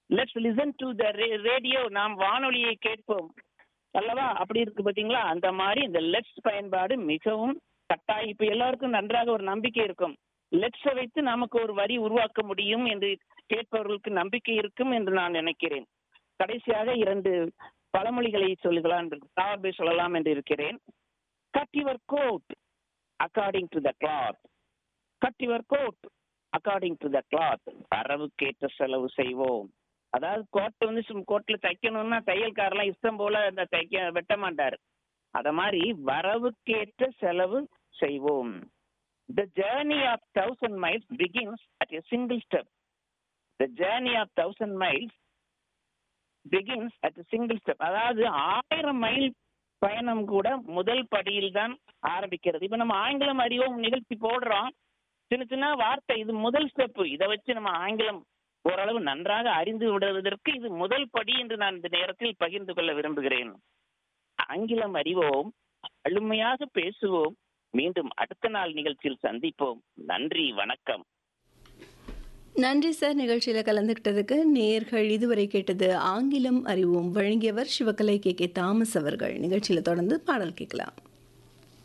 let's listen to the radio நாம் வானொலியை கேட்போம் அல்லவா அப்படி இருக்கு பாத்தீங்களா அந்த மாதிரி இந்த லெட்ஸ் பயன்பாடு மிகவும் கட்டாயம் இப்ப எல்லாருக்கும் நன்றாக ஒரு நம்பிக்கை இருக்கும் லெட்ஸை வைத்து நமக்கு ஒரு வரி உருவாக்க முடியும் என்று கேட்பவர்களுக்கு நம்பிக்கை இருக்கும் என்று நான் நினைக்கிறேன் கடைசியாக இரண்டு பழமொழிகளை சொல்லுகலாம் என்று சொல்லலாம் என்று இருக்கிறேன் cut your coat according to the cloth cut your coat according to the cloth வரவுக்கேற்ற செலவு செய்வோம் அதாவது கோட்டை வந்து சும் கோட்ல தைக்கணும்னா தையல்காரெல்லாம் இஷ்டம் போல அந்த தைக்க வெட்ட மாட்டார் அத மாதிரி வரவுக்கேற்ற செலவு செய்வோம் the journey of thousand miles begins at a single step the journey of thousand miles begins at single step அதாவது ஆயிரம் மைல் பயணம் கூட முதல் படியில் தான் ஆரம்பிக்கிறது இப்ப நம்ம ஆங்கிலம் அறிவோம் நிகழ்ச்சி போடுறோம் சின்ன சின்ன வார்த்தை இது முதல் ஸ்டெப் இதை வச்சு நம்ம ஆங்கிலம் ஓரளவு நன்றாக அறிந்து விடுவதற்கு இது முதல் படி என்று நான் இந்த நேரத்தில் பகிர்ந்து கொள்ள விரும்புகிறேன் ஆங்கிலம் அறிவோம் அழுமையாக பேசுவோம் மீண்டும் அடுத்த நாள் நிகழ்ச்சியில் சந்திப்போம் நன்றி வணக்கம் நன்றி சார் நிகழ்ச்சியில் கலந்துக்கிட்டதுக்கு நேர்கள் இதுவரை கேட்டது ஆங்கிலம் அறிவோம் வழங்கியவர் சிவகலை கே கே தாமஸ் அவர்கள் நிகழ்ச்சியில் தொடர்ந்து பாடல் கேட்கலாம்